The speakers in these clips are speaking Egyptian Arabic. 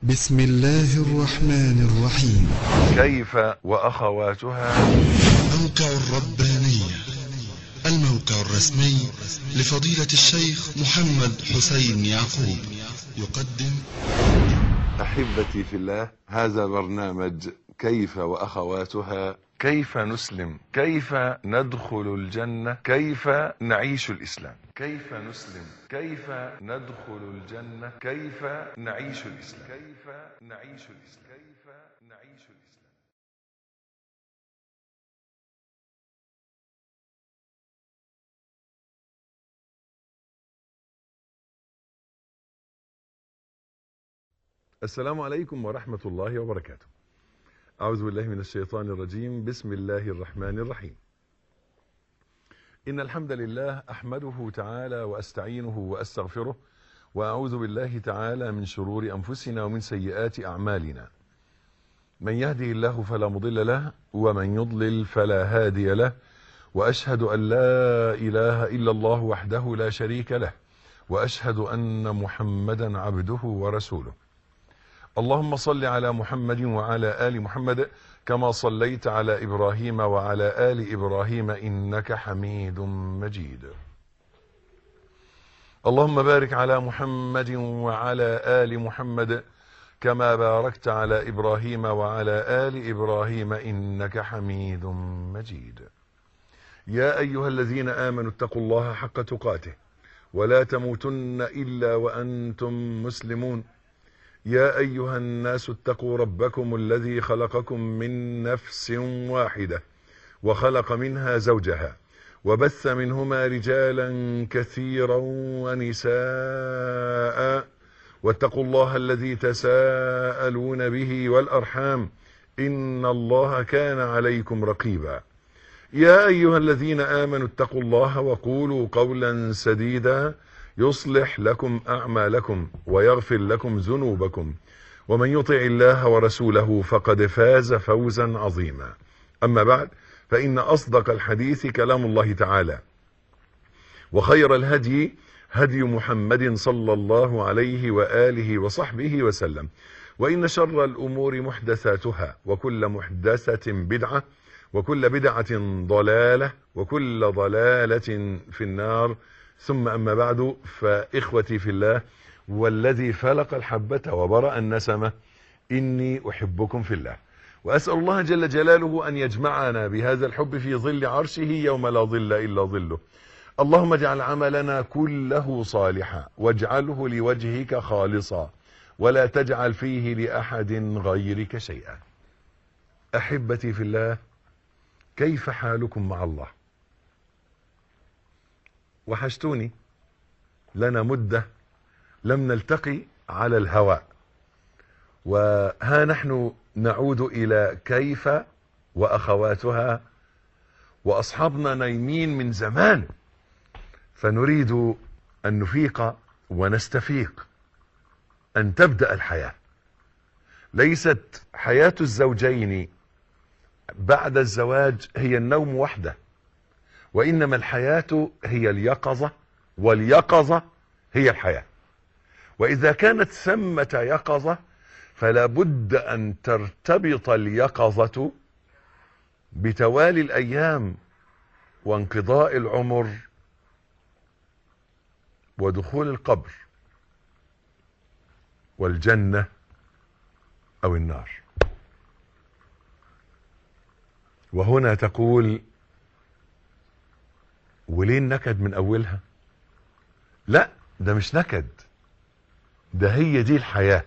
بسم الله الرحمن الرحيم كيف وأخواتها موقع الربانية الموقع الرسمي لفضيلة الشيخ محمد حسين يعقوب يقدم أحبتي في الله هذا برنامج كيف وأخواتها كيف نسلم كيف ندخل الجنة كيف نعيش الإسلام كيف نسلم كيف ندخل الجنة كيف نعيش الإسلام كيف نعيش الإسلام كيف نعيش الإسلام السلام عليكم ورحمة الله وبركاته أعوذ بالله من الشيطان الرجيم بسم الله الرحمن الرحيم إن الحمد لله أحمده تعالى وأستعينه وأستغفره وأعوذ بالله تعالى من شرور أنفسنا ومن سيئات أعمالنا من يهده الله فلا مضل له ومن يضلل فلا هادي له وأشهد أن لا إله إلا الله وحده لا شريك له وأشهد أن محمدا عبده ورسوله اللهم صل على محمد وعلى آل محمد كما صليت على إبراهيم وعلى آل إبراهيم إنك حميد مجيد اللهم بارك على محمد وعلى آل محمد كما باركت على إبراهيم وعلى آل إبراهيم إنك حميد مجيد يا أيها الذين آمنوا اتقوا الله حق تقاته ولا تموتن إلا وأنتم مسلمون يا أيها الناس اتقوا ربكم الذي خلقكم من نفس واحدة وخلق منها زوجها وبث منهما رجالا كثيرا ونساء واتقوا الله الذي تساءلون به والأرحام إن الله كان عليكم رقيبا يا أيها الذين آمنوا اتقوا الله وقولوا قولا سديدا يصلح لكم أعمالكم ويغفر لكم ذنوبكم ومن يطع الله ورسوله فقد فاز فوزا عظيما أما بعد فإن أصدق الحديث كلام الله تعالى وخير الهدي هدي محمد صلى الله عليه وآله وصحبه وسلم وإن شر الأمور محدثاتها وكل محدثة بدعة وكل بدعة ضلالة وكل ضلالة في النار ثم أما بعد فإخوتي في الله والذي فلق الحبة وبرأ النسمة إني أحبكم في الله وأسأل الله جل جلاله أن يجمعنا بهذا الحب في ظل عرشه يوم لا ظل إلا ظله اللهم اجعل عملنا كله صالحا واجعله لوجهك خالصا ولا تجعل فيه لأحد غيرك شيئا أحبتي في الله كيف حالكم مع الله وحشتوني لنا مدة لم نلتقي على الهواء وها نحن نعود إلى كيف وأخواتها وأصحابنا نايمين من زمان فنريد أن نفيق ونستفيق أن تبدأ الحياة ليست حياة الزوجين بعد الزواج هي النوم وحده وإنما الحياة هي اليقظة واليقظة هي الحياة وإذا كانت ثمة يقظة فلا بد أن ترتبط اليقظة بتوالي الأيام وانقضاء العمر ودخول القبر والجنة أو النار وهنا تقول وليه النكد من اولها لا ده مش نكد ده هي دي الحياة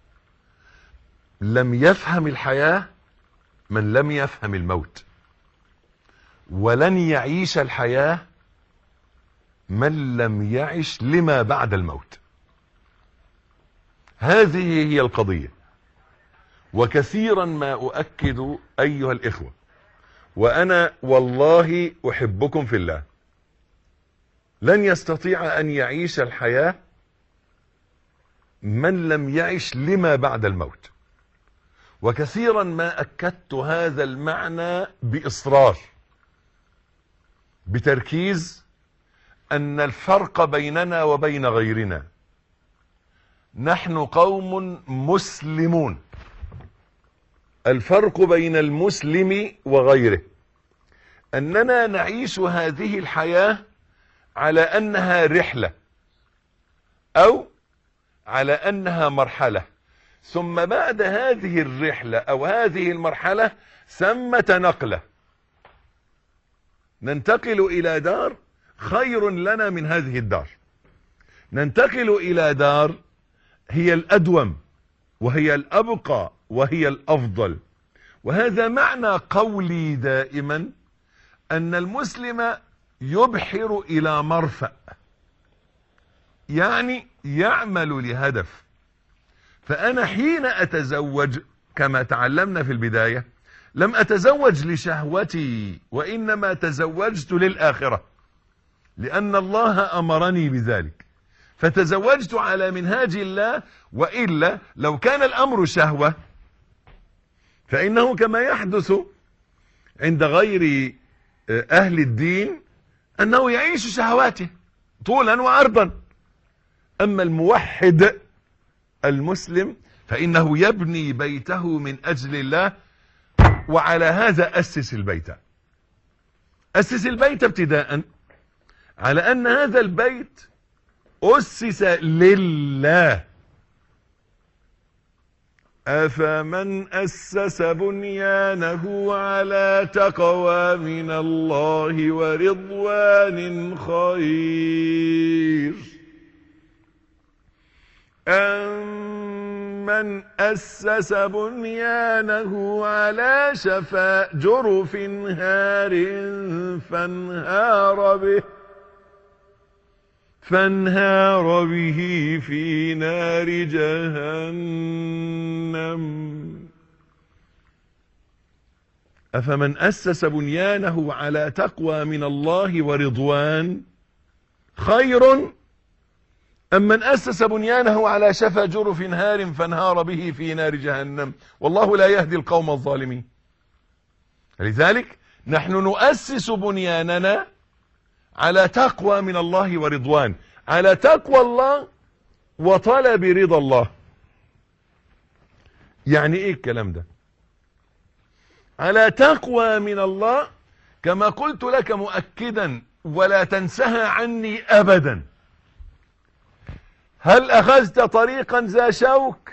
لم يفهم الحياة من لم يفهم الموت ولن يعيش الحياة من لم يعش لما بعد الموت هذه هي القضية وكثيرا ما أؤكد أيها الإخوة وأنا والله أحبكم في الله لن يستطيع أن يعيش الحياة من لم يعش لما بعد الموت وكثيرا ما أكدت هذا المعنى بإصرار بتركيز أن الفرق بيننا وبين غيرنا نحن قوم مسلمون الفرق بين المسلم وغيره أننا نعيش هذه الحياة على أنها رحلة أو على أنها مرحلة ثم بعد هذه الرحلة أو هذه المرحلة ثمة نقلة ننتقل إلى دار خير لنا من هذه الدار ننتقل إلى دار هي الأدوم وهي الأبقى وهي الأفضل وهذا معنى قولي دائما أن المسلم يبحر إلى مرفأ يعني يعمل لهدف فأنا حين أتزوج كما تعلمنا في البداية لم أتزوج لشهوتي وإنما تزوجت للآخرة لأن الله أمرني بذلك فتزوجت على منهاج الله وإلا لو كان الأمر شهوة فإنه كما يحدث عند غير أهل الدين أنه يعيش شهواته طولا وعرضا أما الموحد المسلم فإنه يبني بيته من أجل الله وعلى هذا أسس البيت أسس البيت ابتداء على أن هذا البيت أسس لله أفمن أسس بنيانه على تقوى من الله ورضوان خير أمن أسس بنيانه على شفا جرف هار فانهار به فانهار به في نار جهنم أفمن أسس بنيانه على تقوى من الله ورضوان خير أم من أسس بنيانه على شفا جرف هار فانهار به في نار جهنم والله لا يهدي القوم الظالمين لذلك نحن نؤسس بنياننا على تقوى من الله ورضوان على تقوى الله وطلب رضا الله يعني ايه الكلام ده على تقوى من الله كما قلت لك مؤكدا ولا تنسها عني ابدا هل اخذت طريقا ذا شوك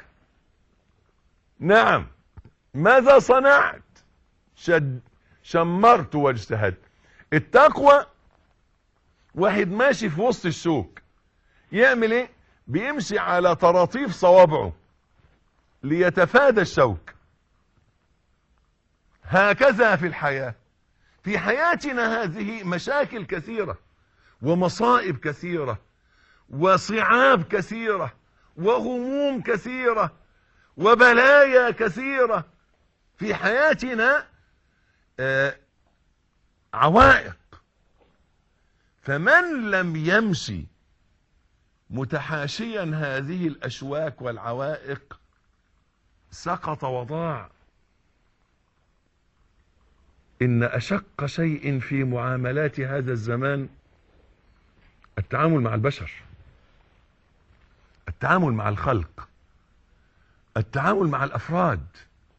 نعم ماذا صنعت شد شمرت واجتهدت التقوى واحد ماشي في وسط الشوك يعمل ايه بيمشي على طراطيف صوابعه ليتفادى الشوك هكذا في الحياة في حياتنا هذه مشاكل كثيرة ومصائب كثيرة وصعاب كثيرة وغموم كثيرة وبلايا كثيرة في حياتنا آه عوائق فمن لم يمشي متحاشيا هذه الأشواك والعوائق سقط وضاع إن أشق شيء في معاملات هذا الزمان التعامل مع البشر التعامل مع الخلق التعامل مع الأفراد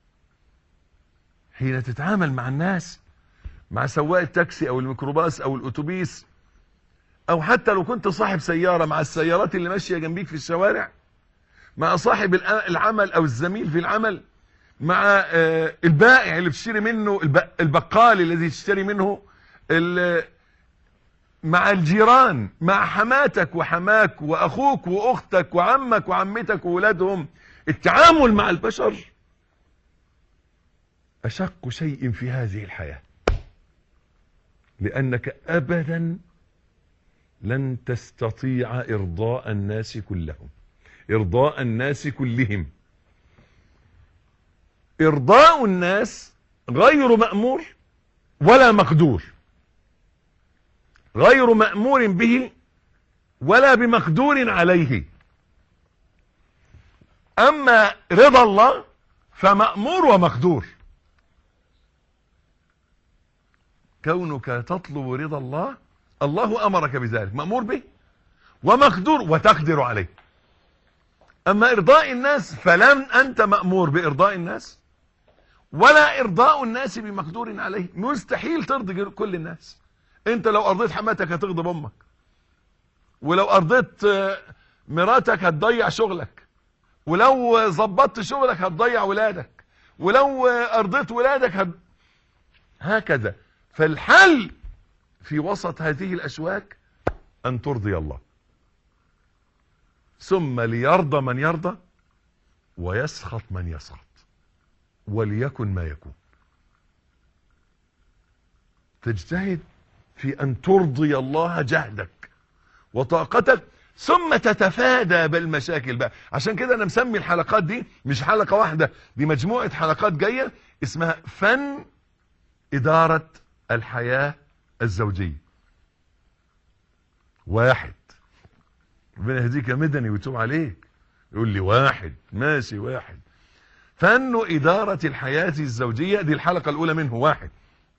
حين تتعامل مع الناس مع سواق التاكسي أو الميكروباص أو الأتوبيس او حتى لو كنت صاحب سيارة مع السيارات اللي ماشية جنبيك في الشوارع مع صاحب العمل او الزميل في العمل مع البائع اللي بتشتري منه البقال الذي تشتري منه مع الجيران مع حماتك وحماك واخوك واختك وعمك وعمتك وولادهم التعامل مع البشر اشق شيء في هذه الحياة لانك ابدا لن تستطيع إرضاء الناس كلهم إرضاء الناس كلهم إرضاء الناس غير مأمور ولا مقدور غير مأمور به ولا بمقدور عليه أما رضا الله فمأمور ومقدور كونك تطلب رضا الله الله أمرك بذلك مأمور به ومقدور وتقدر عليه اما ارضاء الناس فلم انت مأمور بارضاء الناس ولا ارضاء الناس بمقدور عليه مستحيل ترضي كل الناس انت لو ارضيت حماتك هتغضب امك ولو ارضيت مراتك هتضيع شغلك ولو ظبطت شغلك هتضيع ولادك ولو ارضيت ولادك هت... هكذا فالحل في وسط هذه الاشواك ان ترضي الله ثم ليرضى من يرضى ويسخط من يسخط وليكن ما يكون تجتهد في ان ترضي الله جهدك وطاقتك ثم تتفادى بالمشاكل بقى عشان كده انا مسمي الحلقات دي مش حلقة واحدة دي مجموعة حلقات جاية اسمها فن ادارة الحياة الزوجية واحد ربنا يهديك يا مدني ويتوب عليك يقول لي واحد ماشي واحد فن ادارة الحياة الزوجية دي الحلقة الاولى منه واحد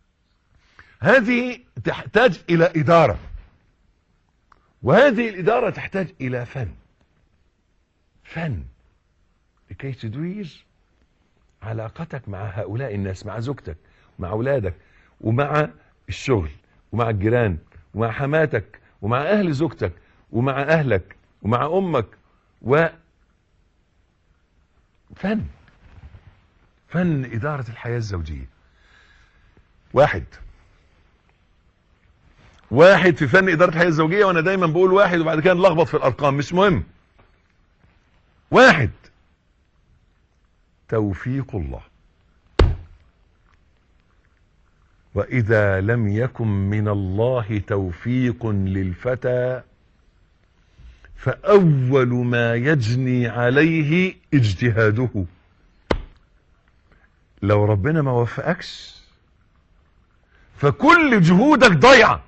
هذه تحتاج الى ادارة وهذه الإدارة تحتاج إلى فن فن لكي تدوير علاقتك مع هؤلاء الناس مع زوجتك مع أولادك ومع الشغل ومع الجيران ومع حماتك ومع أهل زوجتك ومع أهلك ومع أمك و فن فن إدارة الحياة الزوجية واحد واحد في فن اداره الحياه الزوجيه وانا دايما بقول واحد وبعد كده نلخبط في الارقام مش مهم واحد توفيق الله واذا لم يكن من الله توفيق للفتى فاول ما يجني عليه اجتهاده لو ربنا ما وفقكش فكل جهودك ضيعه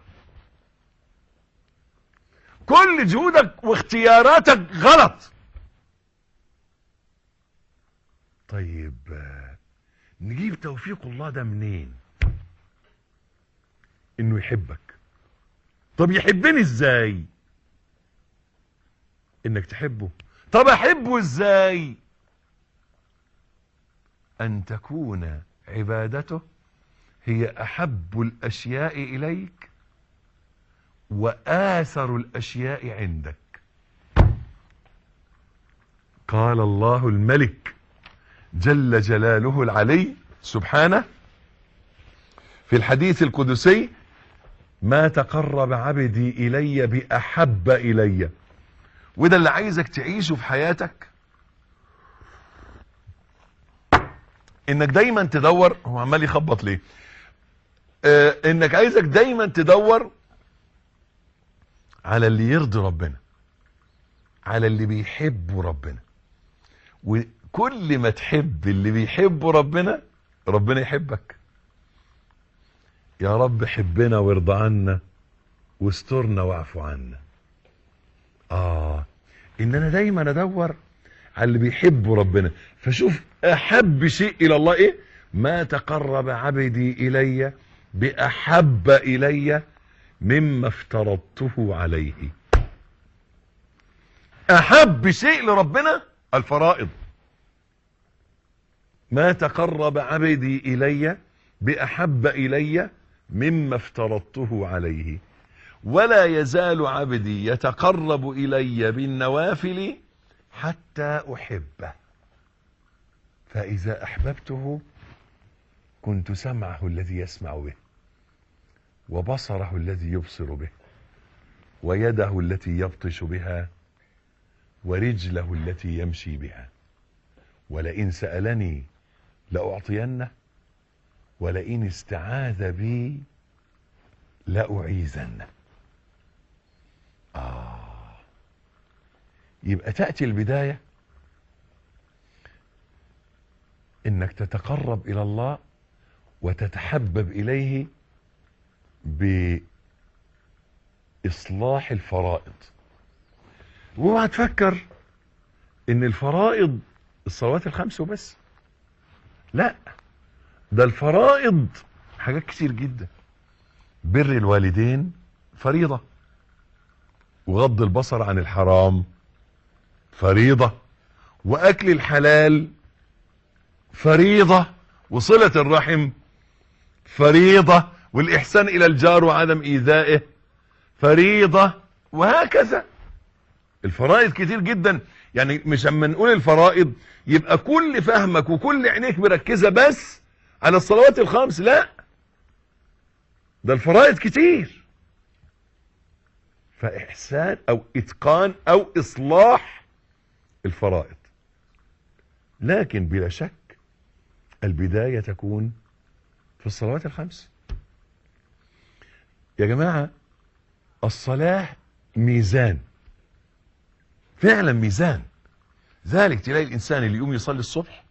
كل جهودك واختياراتك غلط طيب نجيب توفيق الله ده منين انه يحبك طب يحبني ازاي انك تحبه طب احبه ازاي ان تكون عبادته هي احب الاشياء اليك وآثر الأشياء عندك قال الله الملك جل جلاله العلي سبحانه في الحديث القدسي ما تقرب عبدي إلي بأحب إلي وده اللي عايزك تعيشه في حياتك انك دايما تدور هو عمال يخبط ليه آه انك عايزك دايما تدور على اللي يرضي ربنا على اللي بيحبوا ربنا وكل ما تحب اللي بيحبوا ربنا ربنا يحبك يا رب حبنا وارضى عنا واسترنا واعفو عنا اه ان انا دايما ادور على اللي بيحبوا ربنا فشوف احب شيء الى الله ايه ما تقرب عبدي الي باحب الي مما افترضته عليه احب شيء لربنا الفرائض ما تقرب عبدي الي باحب الي مما افترضته عليه ولا يزال عبدي يتقرب الي بالنوافل حتى احبه فاذا احببته كنت سمعه الذي يسمع به وبصره الذي يبصر به ويده التي يبطش بها ورجله التي يمشي بها ولئن سألني لأعطينه ولئن استعاذ بي لأعيذنه آه يبقى تأتي البداية انك تتقرب الى الله وتتحبب اليه بإصلاح الفرائض واوعى تفكر ان الفرائض الصلوات الخمس وبس لا ده الفرائض حاجات كتير جدا بر الوالدين فريضة وغض البصر عن الحرام فريضة واكل الحلال فريضة وصلة الرحم فريضة والاحسان الى الجار وعدم ايذائه فريضة وهكذا الفرائض كتير جدا يعني مش اما نقول الفرائض يبقى كل فهمك وكل عينيك مركزة بس على الصلوات الخمس لا ده الفرائض كتير فاحسان او اتقان او اصلاح الفرائض لكن بلا شك البداية تكون في الصلوات الخمس يا جماعة الصلاة ميزان فعلا ميزان ذلك تلاقي الإنسان اللي يقوم يصلي الصبح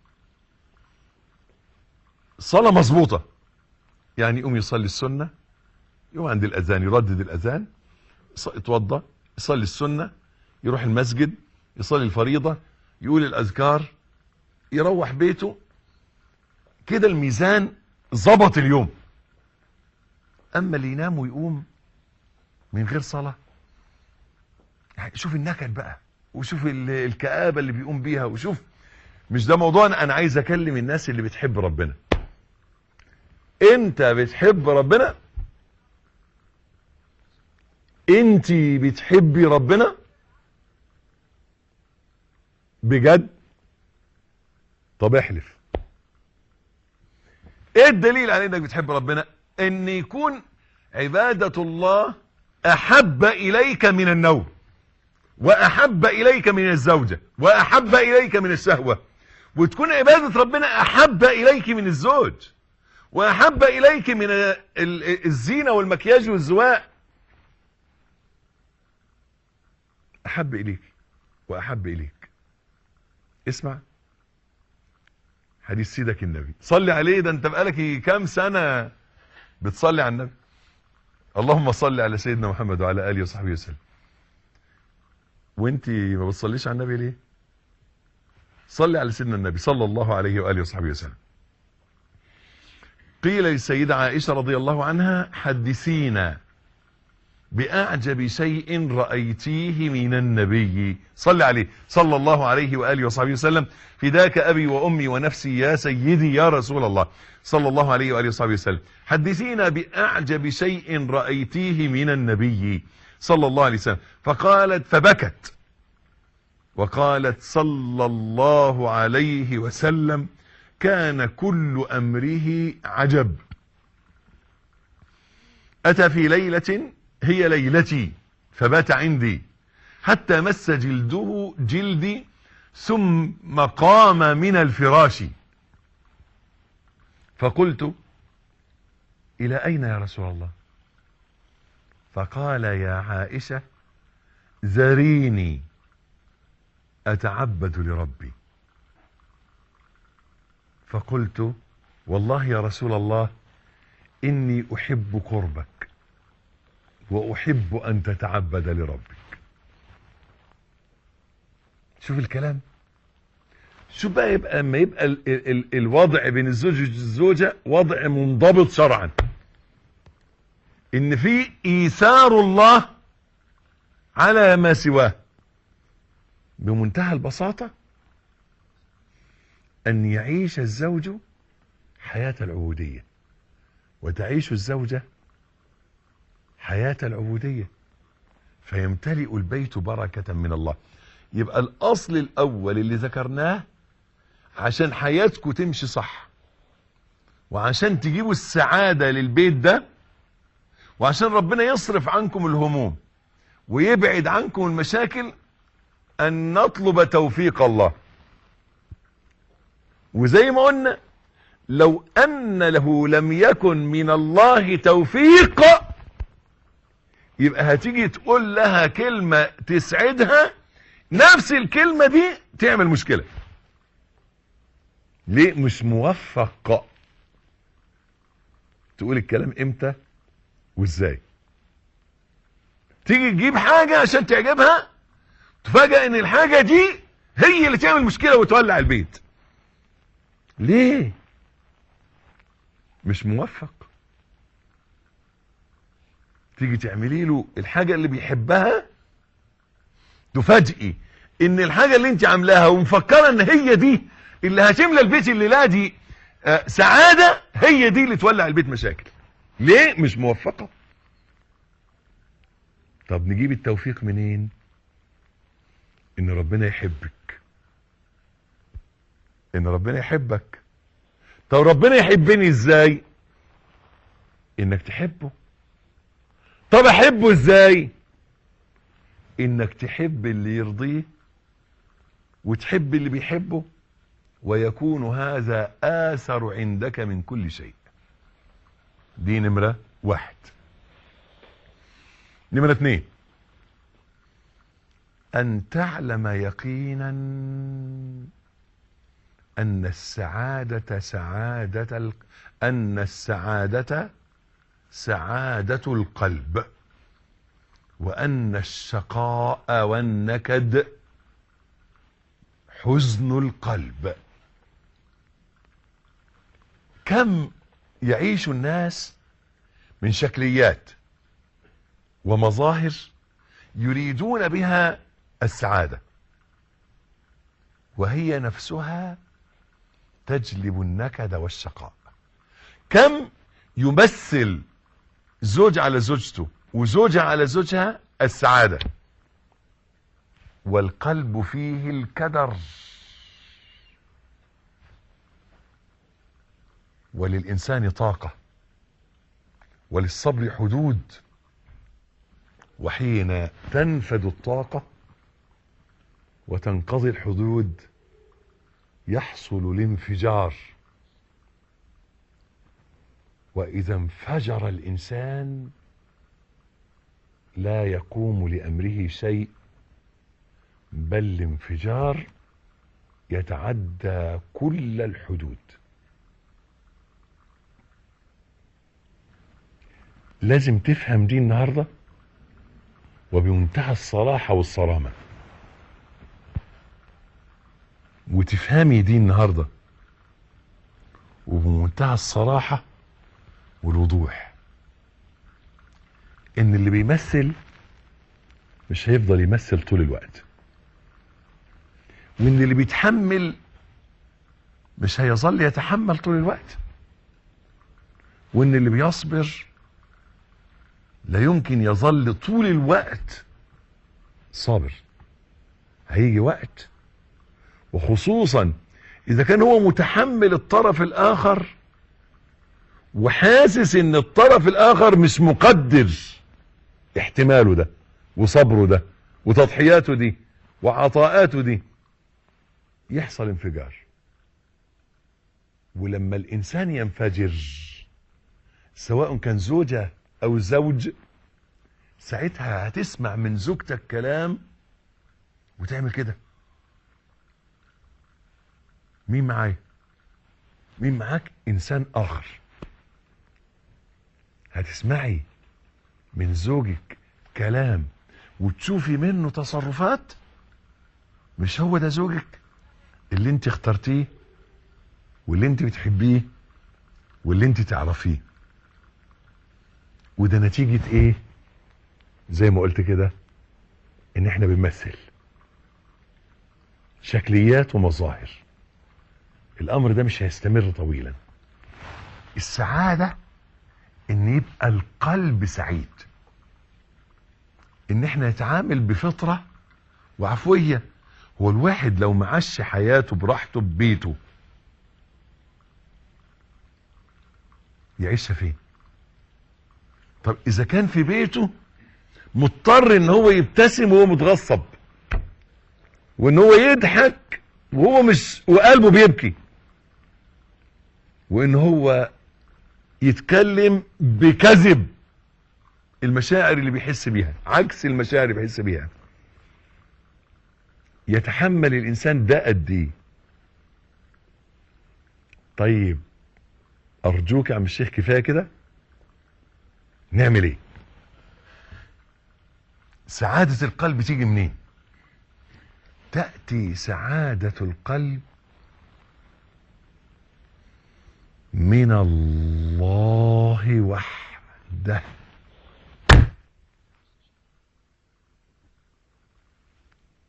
صلاة مظبوطة يعني يقوم يصلي السنة يقوم عند الأذان يردد الأذان يتوضى يصلي السنة يروح المسجد يصلي الفريضة يقول الأذكار يروح بيته كده الميزان ظبط اليوم أما اللي ينام ويقوم من غير صلاة يعني شوف النكد بقى وشوف الكآبة اللي بيقوم بيها وشوف مش ده موضوع أنا عايز أكلم الناس اللي بتحب ربنا انت بتحب ربنا انت بتحبي ربنا بجد طب احلف ايه الدليل على انك بتحب ربنا ان يكون عبادة الله احب اليك من النوم واحب اليك من الزوجة واحب اليك من الشهوة وتكون عبادة ربنا احب اليك من الزوج واحب اليك من الزينة والمكياج والزواء احب اليك واحب اليك اسمع حديث سيدك النبي صلي عليه ده انت بقالك كام سنة بتصلي على النبي اللهم صل على سيدنا محمد وعلى آله وصحبه وسلم وانت ما بتصليش على النبي ليه صلي على سيدنا النبي صلى الله عليه وآله وصحبه وسلم قيل للسيدة عائشة رضي الله عنها حدثينا بأعجب شيء رأيتيه من النبي صلى عليه صلى الله عليه وآله وصحبه وسلم فداك أبي وأمي ونفسي يا سيدي يا رسول الله صلى الله عليه وآله وصحبه وسلم حدثينا بأعجب شيء رأيتيه من النبي صلى الله عليه وسلم فقالت فبكت وقالت صلى الله عليه وسلم كان كل أمره عجب أتى في ليلة هي ليلتي فبات عندي حتى مس جلده جلدي ثم قام من الفراش فقلت إلى أين يا رسول الله فقال يا عائشة ذريني أتعبد لربي فقلت والله يا رسول الله إني أحب قربك وأحب أن تتعبد لربك شوف الكلام شوف بقى يبقى اما يبقى ال ال الوضع بين الزوج والزوجة وضع منضبط شرعا ان في ايثار الله على ما سواه بمنتهى البساطة ان يعيش الزوج حياة العبودية وتعيش الزوجة حياة العبودية فيمتلئ البيت بركة من الله يبقى الاصل الاول اللي ذكرناه عشان حياتكم تمشي صح وعشان تجيبوا السعادة للبيت ده وعشان ربنا يصرف عنكم الهموم ويبعد عنكم المشاكل ان نطلب توفيق الله وزي ما قلنا لو ان له لم يكن من الله توفيق يبقى هتيجي تقول لها كلمة تسعدها نفس الكلمة دي تعمل مشكلة ليه مش موفق تقول الكلام امتى وازاي تيجي تجيب حاجة عشان تعجبها تفاجأ ان الحاجة دي هي اللي تعمل مشكلة وتولع البيت ليه مش موفق تيجي تعملي له الحاجة اللي بيحبها تفاجئي ان الحاجة اللي انت عاملاها ومفكرة ان هي دي اللي هتملى البيت الليلة دي آه، سعادة هي دي اللي تولع البيت مشاكل ليه مش موفقة طب نجيب التوفيق منين ان ربنا يحبك ان ربنا يحبك طب ربنا يحبني ازاي انك تحبه طب احبه ازاي انك تحب اللي يرضيه وتحب اللي بيحبه ويكون هذا آثر عندك من كل شيء دي نمرة واحد نمرة اثنين أن تعلم يقينا أن السعادة سعادة ال... أن السعادة سعادة القلب وأن الشقاء والنكد حزن القلب كم يعيش الناس من شكليات ومظاهر يريدون بها السعادة وهي نفسها تجلب النكد والشقاء كم يمثل زوج على زوجته وزوجة على زوجها السعادة والقلب فيه الكدر وللإنسان طاقة وللصبر حدود وحين تنفد الطاقة وتنقضي الحدود يحصل الانفجار وإذا انفجر الإنسان لا يقوم لأمره شيء بل الانفجار يتعدى كل الحدود لازم تفهم دي النهارده وبمنتهى الصراحة والصرامة وتفهمي دي النهاردة وبمنتهى الصراحة والوضوح ان اللي بيمثل مش هيفضل يمثل طول الوقت وان اللي بيتحمل مش هيظل يتحمل طول الوقت وان اللي بيصبر لا يمكن يظل طول الوقت صابر هيجي وقت وخصوصا اذا كان هو متحمل الطرف الاخر وحاسس ان الطرف الاخر مش مقدر احتماله ده وصبره ده وتضحياته دي وعطاءاته دي يحصل انفجار ولما الانسان ينفجر سواء كان زوجة او زوج ساعتها هتسمع من زوجتك كلام وتعمل كده مين معايا مين معاك انسان اخر هتسمعي من زوجك كلام وتشوفي منه تصرفات مش هو ده زوجك اللي انت اخترتيه واللي انت بتحبيه واللي انت تعرفيه وده نتيجة ايه زي ما قلت كده ان احنا بنمثل شكليات ومظاهر الامر ده مش هيستمر طويلا السعادة ان يبقى القلب سعيد ان احنا نتعامل بفطرة وعفوية هو الواحد لو معاش حياته براحته ببيته يعيشها فين طب اذا كان في بيته مضطر ان هو يبتسم وهو متغصب وان هو يضحك وهو مش وقلبه بيبكي وان هو يتكلم بكذب المشاعر اللي بيحس بيها عكس المشاعر اللي بيحس بيها يتحمل الانسان ده قد ايه طيب ارجوك يا عم الشيخ كفايه كده نعمل ايه سعادة القلب تيجي منين تأتي سعادة القلب من الله وحده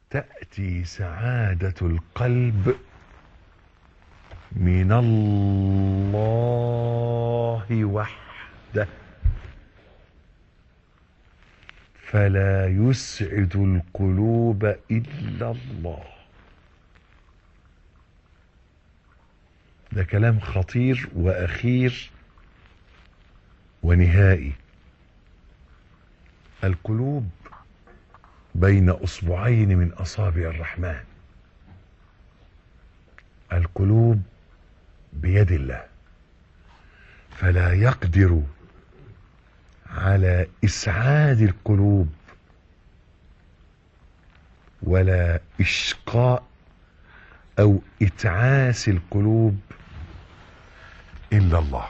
تأتي سعادة القلب من الله وحده فلا يسعد القلوب إلا الله ده كلام خطير وأخير ونهائي القلوب بين اصبعين من اصابع الرحمن القلوب بيد الله فلا يقدر على اسعاد القلوب ولا اشقاء او اتعاس القلوب الا الله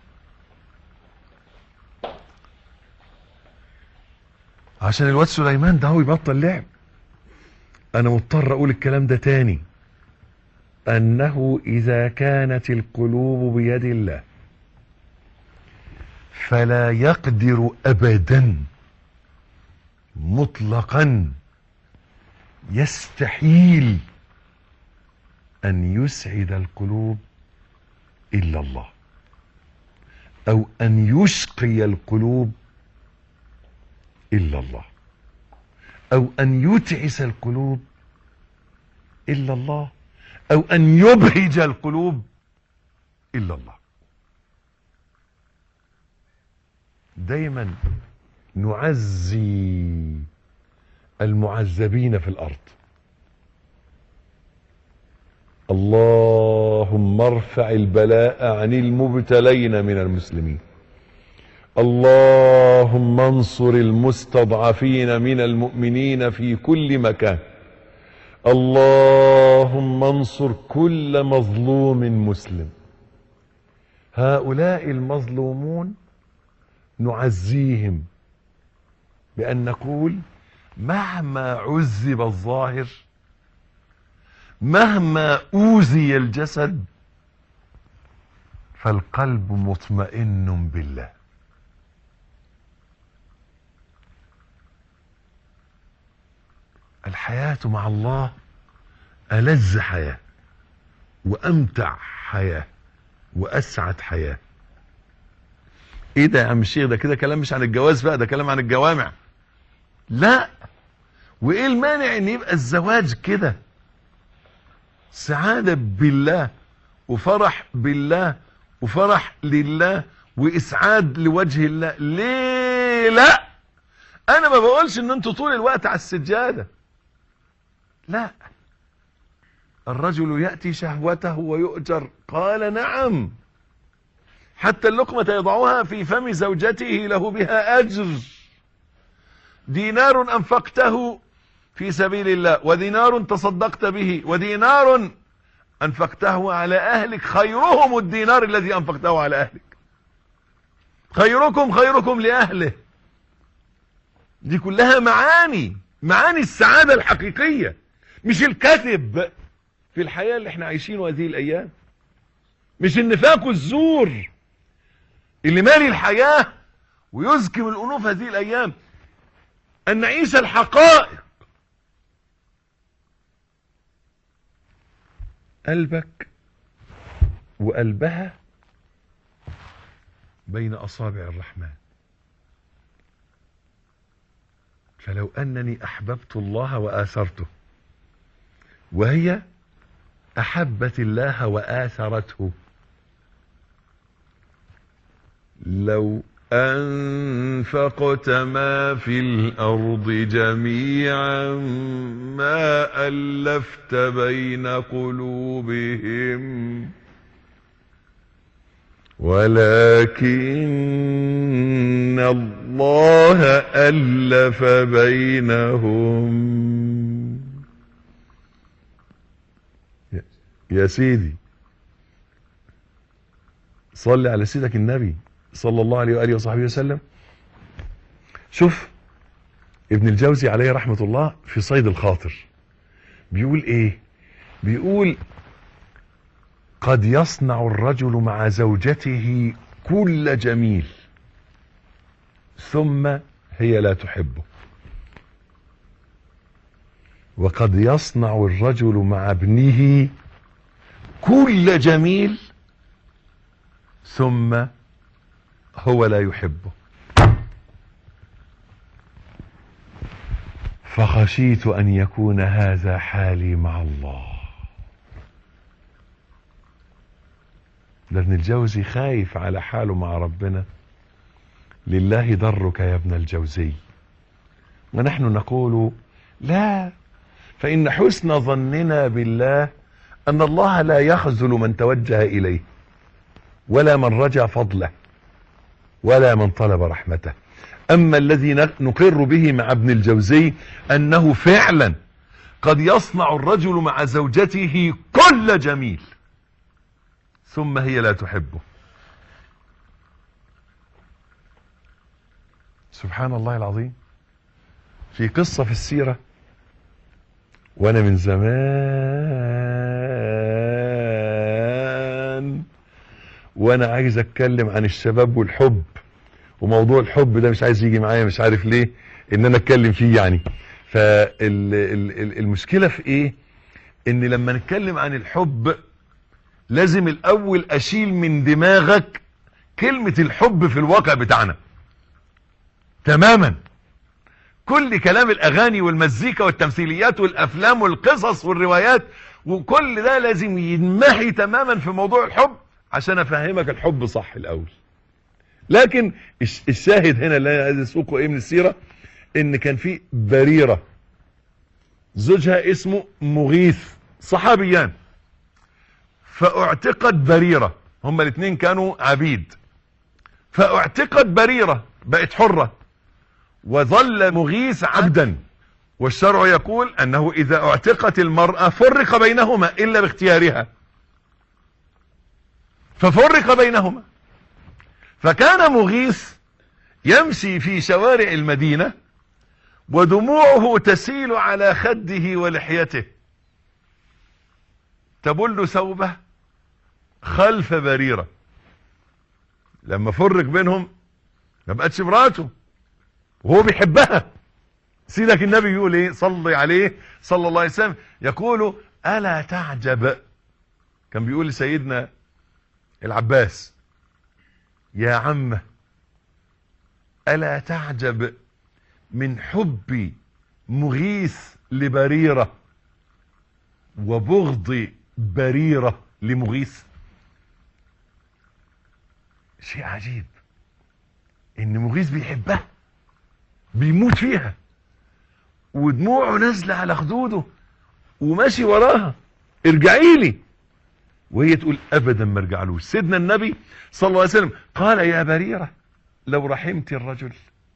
عشان الواد سليمان ده هو يبطل لعب انا مضطر اقول الكلام ده تاني انه اذا كانت القلوب بيد الله فلا يقدر ابدا مطلقا يستحيل ان يسعد القلوب الا الله او ان يشقي القلوب الا الله او ان يتعس القلوب الا الله او ان يبهج القلوب الا الله دايما نعزي المعذبين في الارض اللهم ارفع البلاء عن المبتلين من المسلمين اللهم انصر المستضعفين من المؤمنين في كل مكان اللهم انصر كل مظلوم مسلم هؤلاء المظلومون نعزيهم بأن نقول مهما عذب الظاهر مهما أوذي الجسد فالقلب مطمئن بالله الحياة مع الله ألذ حياة وأمتع حياة وأسعد حياة ايه ده يا عم الشيخ ده كده كلام مش عن الجواز بقى ده كلام عن الجوامع لا وايه المانع ان يبقى الزواج كده سعادة بالله وفرح بالله وفرح لله واسعاد لوجه الله ليه لا انا ما بقولش ان انتوا طول الوقت على السجادة لا الرجل يأتي شهوته ويؤجر قال نعم حتى اللقمة يضعها في فم زوجته له بها أجر دينار أنفقته في سبيل الله ودينار تصدقت به ودينار أنفقته على أهلك خيرهم الدينار الذي أنفقته على أهلك خيركم خيركم لأهله دي كلها معاني معاني السعادة الحقيقية مش الكذب في الحياة اللي احنا عايشينه هذه الأيام مش النفاق والزور اللي مالي الحياة ويزكم الأنوف هذه الأيام أن نعيش الحقائق قلبك وقلبها بين أصابع الرحمن فلو أنني أحببت الله وآثرته وهي أحبت الله وآثرته لو أنفقت ما في الأرض جميعا ما ألفت بين قلوبهم ولكن الله ألف بينهم يا سيدي صل على سيدك النبي صلى الله عليه وآله وصحبه وسلم شوف ابن الجوزي عليه رحمة الله في صيد الخاطر بيقول ايه بيقول قد يصنع الرجل مع زوجته كل جميل ثم هي لا تحبه وقد يصنع الرجل مع ابنه كل جميل ثم هو لا يحبه فخشيت ان يكون هذا حالي مع الله ده ابن الجوزي خايف على حاله مع ربنا لله ضرك يا ابن الجوزي ونحن نقول لا فإن حسن ظننا بالله أن الله لا يخذل من توجه إليه ولا من رجا فضله ولا من طلب رحمته أما الذي نقر به مع ابن الجوزي أنه فعلا قد يصنع الرجل مع زوجته كل جميل ثم هي لا تحبه سبحان الله العظيم في قصة في السيرة وانا من زمان وانا عايز اتكلم عن الشباب والحب وموضوع الحب ده مش عايز يجي معايا مش عارف ليه ان انا اتكلم فيه يعني فالمشكلة في ايه ان لما نتكلم عن الحب لازم الاول اشيل من دماغك كلمة الحب في الواقع بتاعنا تماما كل كلام الاغاني والمزيكا والتمثيليات والافلام والقصص والروايات وكل ده لازم ينمحي تماما في موضوع الحب عشان افهمك الحب صح الاول لكن الشاهد هنا اللي انا عايز اسوقه ايه من السيره ان كان في بريره زوجها اسمه مغيث صحابيان فاعتقت بريره هما الاثنين كانوا عبيد فاعتقت بريره بقت حره وظل مغيث عبدا والشرع يقول انه اذا اعتقت المرأة فرق بينهما الا باختيارها ففرق بينهما فكان مغيث يمشي في شوارع المدينة ودموعه تسيل على خده ولحيته تبل ثوبه خلف بريرة لما فرق بينهم ما بقتش مراته وهو بيحبها سيدك النبي يقول ايه صلي عليه صلى الله عليه وسلم يقول الا تعجب كان بيقول لسيدنا العباس يا عم الا تعجب من حب مغيث لبريرة وبغض بريرة لمغيث شيء عجيب ان مغيث بيحبها بيموت فيها ودموعه نازله على خدوده وماشي وراها ارجعي لي وهي تقول ابدا ما ارجعلوش سيدنا النبي صلى الله عليه وسلم قال يا بريره لو رحمت الرجل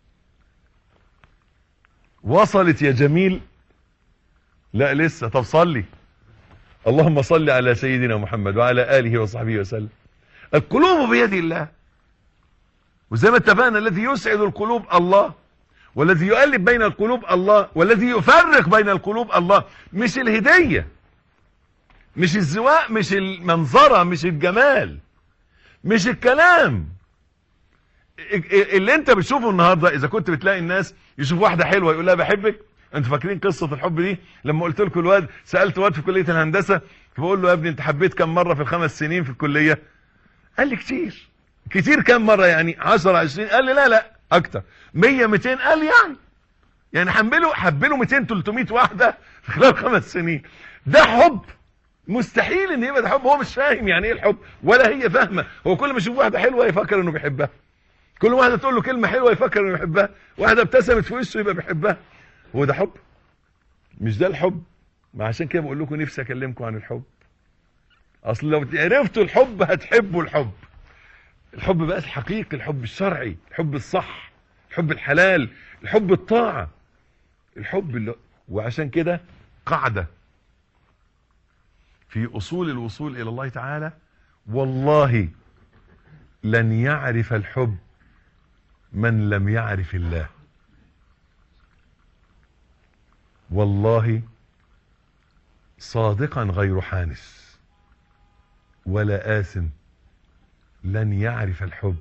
وصلت يا جميل لا لسه طب صلي اللهم صل على سيدنا محمد وعلى اله وصحبه وسلم القلوب بيد الله وزي ما اتفقنا الذي يسعد القلوب الله والذي يؤلف بين القلوب الله والذي يفرق بين القلوب الله مش الهدية مش الزواء مش المنظرة مش الجمال مش الكلام اللي انت بتشوفه النهاردة اذا كنت بتلاقي الناس يشوف واحدة حلوة يقول لها بحبك انتوا فاكرين قصة الحب دي لما قلت لكم الواد سألت واد في كلية الهندسة فبقول له يا ابني انت حبيت كم مرة في الخمس سنين في الكلية قال لي كتير كتير كم مرة يعني 10 20 قال لي لا لا اكتر 100 200 قال لي يعني يعني حمله حبله 200 300 واحده في خلال خمس سنين ده حب مستحيل ان يبقى ده حب هو مش فاهم يعني ايه الحب ولا هي فاهمه هو كل ما يشوف واحده حلوه يفكر انه بيحبها كل واحده تقول له كلمه حلوه يفكر انه بيحبها واحده ابتسمت في وشه يبقى بيحبها هو ده حب مش ده الحب ما عشان كده بقول لكم نفسي اكلمكم عن الحب اصل لو عرفتوا الحب هتحبوا الحب الحب بقى الحقيقي الحب الشرعي الحب الصح الحب الحلال الحب الطاعة الحب اللي وعشان كده قاعدة في أصول الوصول إلى الله تعالى والله لن يعرف الحب من لم يعرف الله والله صادقا غير حانس ولا آثم لن يعرف الحب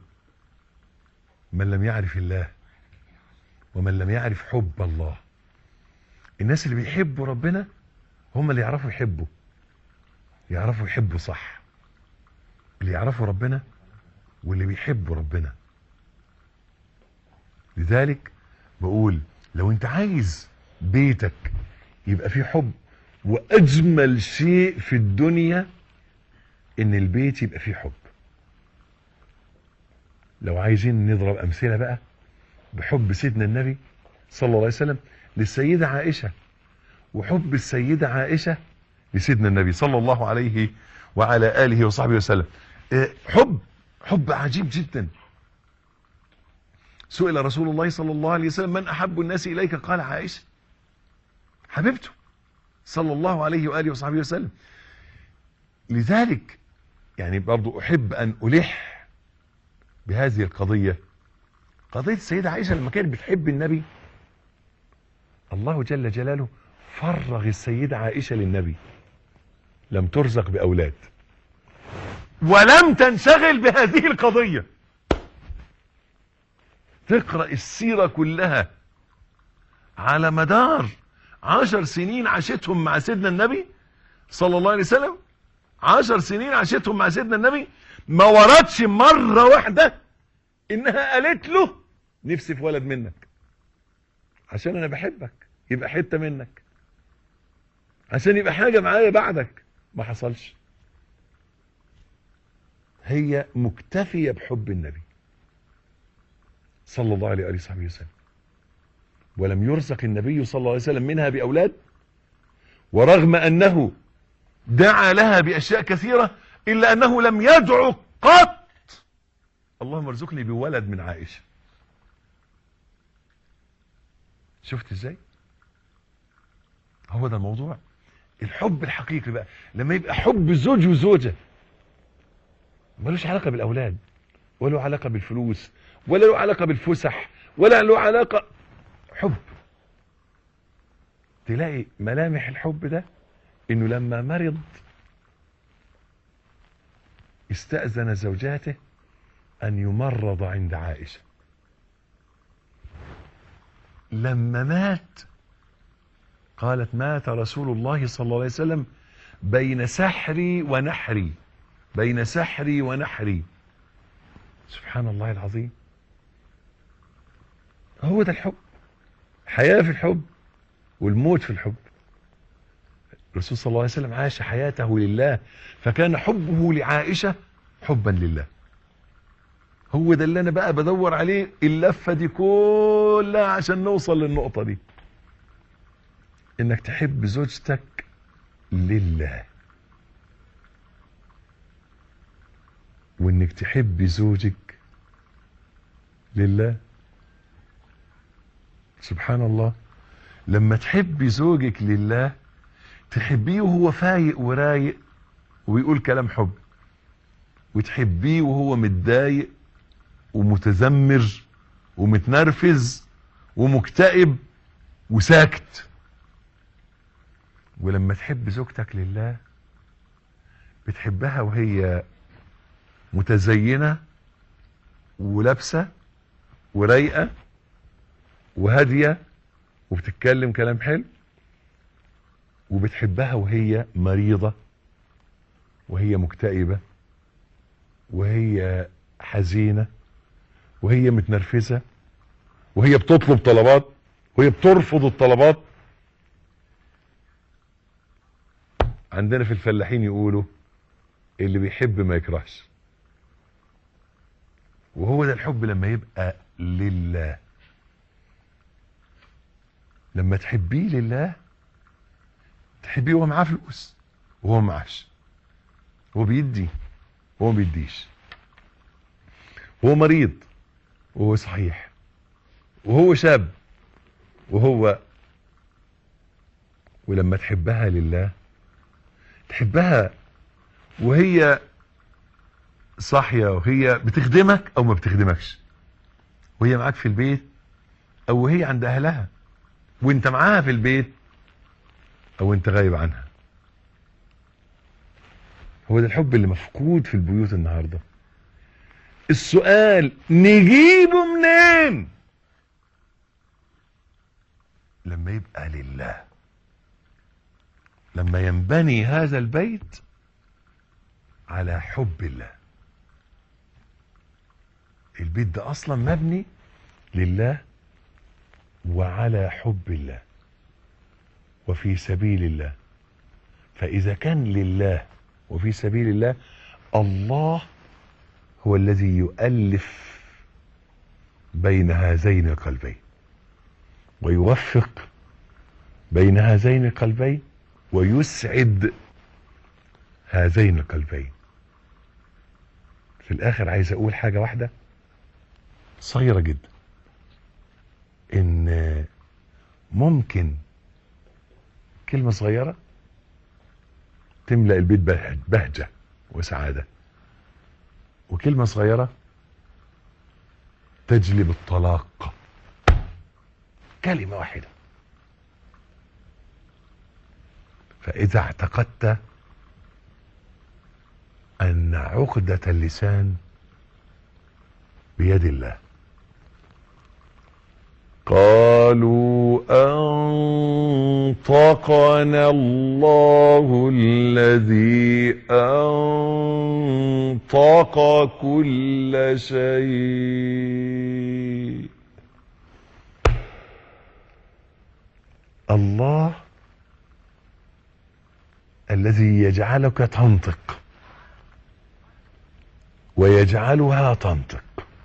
من لم يعرف الله ومن لم يعرف حب الله الناس اللي بيحبوا ربنا هم اللي يعرفوا يحبوا يعرفوا يحبوا صح اللي يعرفوا ربنا واللي بيحبوا ربنا لذلك بقول لو انت عايز بيتك يبقى فيه حب واجمل شيء في الدنيا ان البيت يبقى فيه حب لو عايزين نضرب امثله بقى بحب سيدنا النبي صلى الله عليه وسلم للسيده عائشه وحب السيده عائشه لسيدنا النبي صلى الله عليه وعلى اله وصحبه وسلم اه، حب حب عجيب جدا سئل رسول الله صلى الله عليه وسلم من احب الناس اليك قال عائشه حبيبته صلى الله عليه واله وصحبه وسلم لذلك يعني برضو احب ان الح بهذه القضيه قضيه السيده عائشه لما كانت بتحب النبي الله جل جلاله فرغ السيده عائشه للنبي لم ترزق باولاد ولم تنشغل بهذه القضيه تقرا السيره كلها على مدار عشر سنين عاشتهم مع سيدنا النبي صلى الله عليه وسلم عشر سنين عاشتهم مع سيدنا النبي ما وردش مرة واحدة انها قالت له نفسي في ولد منك عشان انا بحبك يبقى حتة منك عشان يبقى حاجة معايا بعدك ما حصلش هي مكتفية بحب النبي صلى الله عليه وآله وصحبه وسلم ولم يرزق النبي صلى الله عليه وسلم منها بأولاد ورغم أنه دعا لها بأشياء كثيرة إلا أنه لم يدعو قط اللهم ارزقني بولد من عائشة شفت ازاي هو ده الموضوع الحب الحقيقي بقى لما يبقى حب زوج وزوجة ملوش علاقة بالأولاد ولا له علاقة بالفلوس ولا له علاقة بالفسح ولا له علاقة حب تلاقي ملامح الحب ده انه لما مرض استأذن زوجاته ان يمرض عند عائشة لما مات قالت مات رسول الله صلى الله عليه وسلم بين سحري ونحري بين سحري ونحري سبحان الله العظيم هو ده الحب حياة في الحب والموت في الحب الرسول صلى الله عليه وسلم عاش حياته لله فكان حبه لعائشة حبا لله هو ده اللي انا بقى بدور عليه اللفة دي كلها عشان نوصل للنقطة دي انك تحب زوجتك لله وانك تحب زوجك لله سبحان الله لما تحبي زوجك لله تحبيه وهو فايق ورايق ويقول كلام حب وتحبيه وهو متضايق ومتذمر ومتنرفز ومكتئب وساكت ولما تحب زوجتك لله بتحبها وهي متزينة ولابسة ورايقة وهادية وبتتكلم كلام حلو وبتحبها وهي مريضة وهي مكتئبة وهي حزينة وهي متنرفزة وهي بتطلب طلبات وهي بترفض الطلبات عندنا في الفلاحين يقولوا اللي بيحب ما يكرهش وهو ده الحب لما يبقى لله لما تحبيه لله تحبيه وهو معاه فلوس وهو معاش هو بيدي وهو ما بيديش هو مريض وهو صحيح وهو شاب وهو ولما تحبها لله تحبها وهي صاحية وهي بتخدمك او ما بتخدمكش وهي معاك في البيت او وهي عند اهلها وانت معاها في البيت او انت غايب عنها هو ده الحب اللي مفقود في البيوت النهارده السؤال نجيبه منين لما يبقى لله لما ينبني هذا البيت على حب الله البيت ده اصلا مبني لله وعلى حب الله وفي سبيل الله فاذا كان لله وفي سبيل الله الله هو الذي يؤلف بين هذين القلبين ويوفق بين هذين القلبين ويسعد هذين القلبين في الاخر عايز اقول حاجة واحدة صغيرة جدا ان ممكن كلمة صغيرة تملأ البيت بهج- بهجة وسعادة وكلمة صغيرة تجلب الطلاق كلمة واحدة فإذا اعتقدت أن عقدة اللسان بيد الله قالوا أنطقنا الله الذي أنطق كل شيء الله الذي يجعلك تنطق ويجعلها تنطق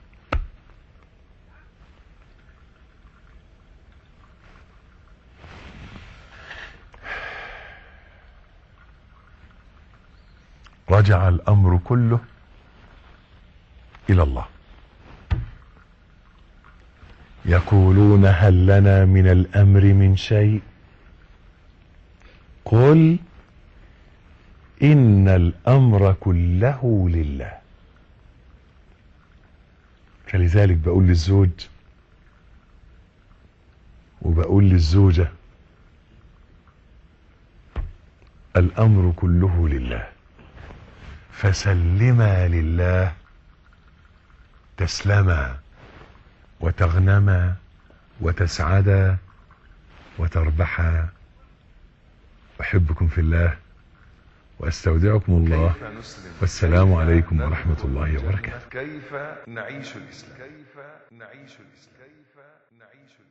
رجع الامر كله الى الله يقولون هل لنا من الامر من شيء قل ان الامر كله لله فلذلك بقول للزوج وبقول للزوجه الامر كله لله فسلما لله تسلما وتغنما وتسعدا وتربحا احبكم في الله واستودعكم الله والسلام عليكم ورحمه الله وبركاته كيف نعيش الإسلام كيف نعيش الإسلام كيف نعيش الإسلام